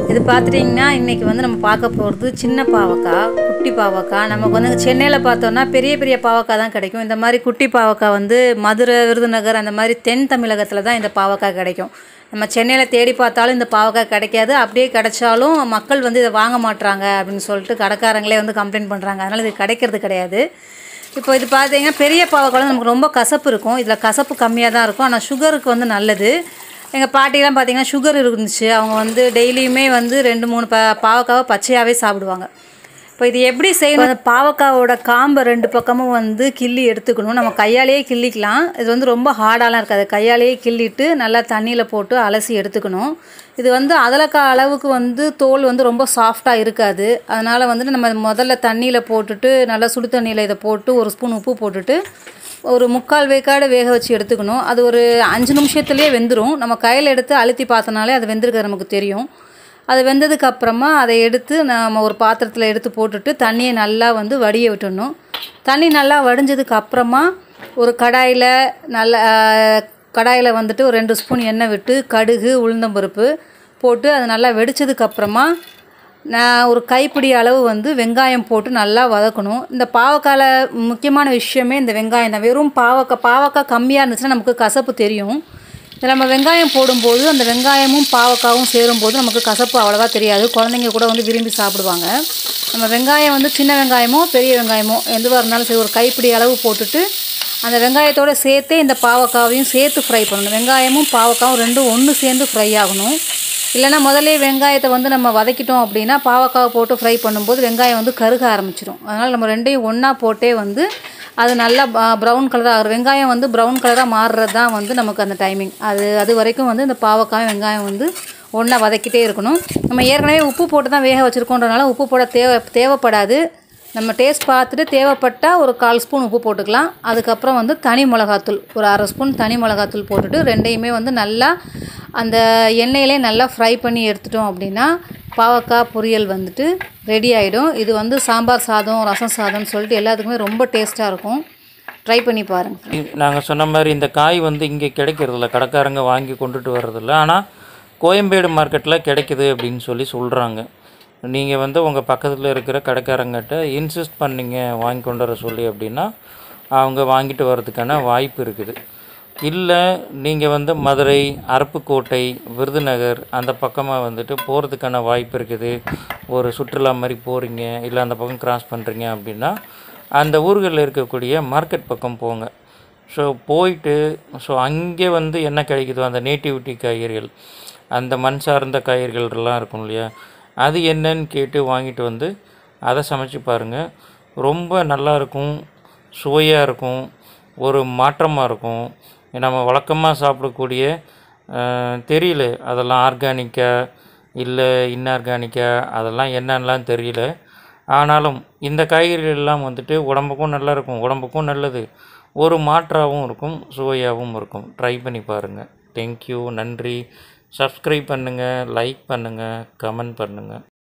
இது பார்த்துட்டிங்கன்னா இன்றைக்கி வந்து நம்ம பார்க்க போகிறது சின்ன பாவக்காய் குட்டி பாவக்காய் நமக்கு வந்து சென்னையில் பார்த்தோன்னா பெரிய பெரிய பாவக்காய் தான் கிடைக்கும் இந்த மாதிரி குட்டி பாவக்காய் வந்து மதுரை விருதுநகர் அந்த மாதிரி தென் தமிழகத்தில் தான் இந்த பாவக்காய் கிடைக்கும் நம்ம சென்னையில் தேடி பார்த்தாலும் இந்த பாவக்காய் கிடைக்காது அப்படியே கிடைச்சாலும் மக்கள் வந்து இதை வாங்க மாட்றாங்க அப்படின்னு சொல்லிட்டு கடைக்காரங்களே வந்து கம்ப்ளைண்ட் பண்ணுறாங்க அதனால் இது கிடைக்கிறது கிடையாது இப்போ இது பார்த்தீங்கன்னா பெரிய பாவக்காய் வந்து நமக்கு ரொம்ப கசப்பு இருக்கும் இதில் கசப்பு கம்மியாக தான் இருக்கும் ஆனால் சுகருக்கு வந்து நல்லது எங்கள் பாட்டிலாம் பார்த்தீங்கன்னா சுகர் இருந்துச்சு அவங்க வந்து டெய்லியுமே வந்து ரெண்டு மூணு பா பாவக்காவை பச்சையாகவே சாப்பிடுவாங்க இப்போ இது எப்படி செய்யணும் அந்த பாவக்காவோட காம்பை ரெண்டு பக்கமும் வந்து கிள்ளி எடுத்துக்கணும் நம்ம கையாலேயே கிள்ளிக்கலாம் இது வந்து ரொம்ப ஹார்டாலாம் இருக்காது கையாலேயே கிள்ளிட்டு நல்லா தண்ணியில் போட்டு அலசி எடுத்துக்கணும் இது வந்து அதலக்காய் அளவுக்கு வந்து தோல் வந்து ரொம்ப சாஃப்டாக இருக்காது அதனால் வந்துட்டு நம்ம முதல்ல தண்ணியில் போட்டுட்டு நல்லா சுடு தண்ணியில் இதை போட்டு ஒரு ஸ்பூன் உப்பு போட்டுட்டு ஒரு முக்கால் வேக்காடு வேக வச்சு எடுத்துக்கணும் அது ஒரு அஞ்சு நிமிஷத்துலேயே வெந்துடும் நம்ம கையில் எடுத்து அழுத்தி பார்த்தனாலே அது வெந்திருக்கிறது நமக்கு தெரியும் அது வெந்ததுக்கு அப்புறமா அதை எடுத்து நம்ம ஒரு பாத்திரத்தில் எடுத்து போட்டுட்டு தண்ணியை நல்லா வந்து வடிய விட்டுடணும் தண்ணி நல்லா வடிஞ்சதுக்கு அப்புறமா ஒரு கடாயில் நல்ல கடாயில் வந்துட்டு ஒரு ரெண்டு ஸ்பூன் எண்ணெய் விட்டு கடுகு உளுந்தம்பருப்பு போட்டு அது நல்லா வெடிச்சதுக்கு அப்புறமா நான் ஒரு கைப்பிடி அளவு வந்து வெங்காயம் போட்டு நல்லா வதக்கணும் இந்த பாவக்காயில் முக்கியமான விஷயமே இந்த வெங்காயம் தான் வெறும் பாவக்காய் பாவக்காய் கம்மியாக இருந்துச்சுன்னா நமக்கு கசப்பு தெரியும் இதில் நம்ம வெங்காயம் போடும்போது அந்த வெங்காயமும் பாவக்காவும் சேரும்போது நமக்கு கசப்பு அவ்வளோவா தெரியாது குழந்தைங்க கூட வந்து விரும்பி சாப்பிடுவாங்க நம்ம வெங்காயம் வந்து சின்ன வெங்காயமோ பெரிய வெங்காயமோ எதுவாக இருந்தாலும் சரி ஒரு கைப்பிடி அளவு போட்டுட்டு அந்த வெங்காயத்தோடு சேர்த்தே இந்த பாவக்காவையும் சேர்த்து ஃப்ரை பண்ணணும் வெங்காயமும் பாவக்காவும் ரெண்டும் ஒன்று சேர்ந்து ஃப்ரை ஆகணும் இல்லைனா முதல்ல வெங்காயத்தை வந்து நம்ம வதக்கிட்டோம் அப்படின்னா பாவக்காவை போட்டு ஃப்ரை பண்ணும்போது வெங்காயம் வந்து கருக ஆரம்பிச்சிடும் அதனால் நம்ம ரெண்டையும் ஒன்றா போட்டே வந்து அது நல்லா ப்ரௌன் கலராக ஆகிற வெங்காயம் வந்து ப்ரௌன் கலராக மாறுறது தான் வந்து நமக்கு அந்த டைமிங் அது அது வரைக்கும் வந்து இந்த பாவக்காய் வெங்காயம் வந்து ஒன்றா வதக்கிட்டே இருக்கணும் நம்ம ஏற்கனவே உப்பு போட்டு தான் வேக வச்சுருக்கோன்றனால உப்பு போட தேவை தேவைப்படாது நம்ம டேஸ்ட் பார்த்துட்டு தேவைப்பட்டால் ஒரு கால் ஸ்பூன் உப்பு போட்டுக்கலாம் அதுக்கப்புறம் வந்து தனி மிளகாத்தூள் ஒரு அரை ஸ்பூன் தனி மிளகாத்தூள் போட்டுட்டு ரெண்டையுமே வந்து நல்லா அந்த எண்ணெயிலே நல்லா ஃப்ரை பண்ணி எடுத்துட்டோம் அப்படின்னா பாவக்காய் பொரியல் வந்துட்டு ரெடி ஆகிடும் இது வந்து சாம்பார் சாதம் ரசம் சாதம்னு சொல்லிட்டு எல்லாத்துக்குமே ரொம்ப டேஸ்ட்டாக இருக்கும் ட்ரை பண்ணி பாருங்கள் நாங்கள் சொன்ன மாதிரி இந்த காய் வந்து இங்கே கிடைக்கிறதில்ல கடைக்காரங்க வாங்கி கொண்டுட்டு வர்றதில்ல ஆனால் கோயம்பேடு மார்க்கெட்டில் கிடைக்குது அப்படின்னு சொல்லி சொல்கிறாங்க நீங்கள் வந்து உங்கள் பக்கத்தில் இருக்கிற கடைக்காரங்கிட்ட இன்சிஸ்ட் பண்ணீங்க வாங்கி கொண்டு வர சொல்லி அப்படின்னா அவங்க வாங்கிட்டு வர்றதுக்கான வாய்ப்பு இருக்குது இல்லை நீங்கள் வந்து மதுரை அருப்புக்கோட்டை விருதுநகர் அந்த பக்கமாக வந்துட்டு போகிறதுக்கான வாய்ப்பு இருக்குது ஒரு சுற்றுலா மாதிரி போகிறீங்க இல்லை அந்த பக்கம் கிராஸ் பண்ணுறீங்க அப்படின்னா அந்த ஊர்களில் இருக்கக்கூடிய மார்க்கெட் பக்கம் போங்க ஸோ போயிட்டு ஸோ அங்கே வந்து என்ன கிடைக்குதோ அந்த நேட்டிவிட்டி காய்கறிகள் அந்த மண் சார்ந்த காய்கறிகள்லாம் இருக்கும் இல்லையா அது என்னன்னு கேட்டு வாங்கிட்டு வந்து அதை சமைச்சு பாருங்கள் ரொம்ப நல்லா இருக்கும் சுவையாக இருக்கும் ஒரு மாற்றமாக இருக்கும் நம்ம வழக்கமாக சாப்பிடக்கூடிய தெரியல அதெல்லாம் ஆர்கானிக்கா இல்லை இன்ஆர்கானிக்கா அதெல்லாம் என்னன்னெலாம் தெரியல ஆனாலும் இந்த காய்கறிகள் எல்லாம் வந்துட்டு உடம்புக்கும் நல்லா இருக்கும் உடம்புக்கும் நல்லது ஒரு மாற்றாகவும் இருக்கும் சுவையாகவும் இருக்கும் ட்ரை பண்ணி பாருங்கள் தேங்க்யூ நன்றி சப்ஸ்கிரைப் பண்ணுங்கள் லைக் பண்ணுங்கள் கமெண்ட் பண்ணுங்கள்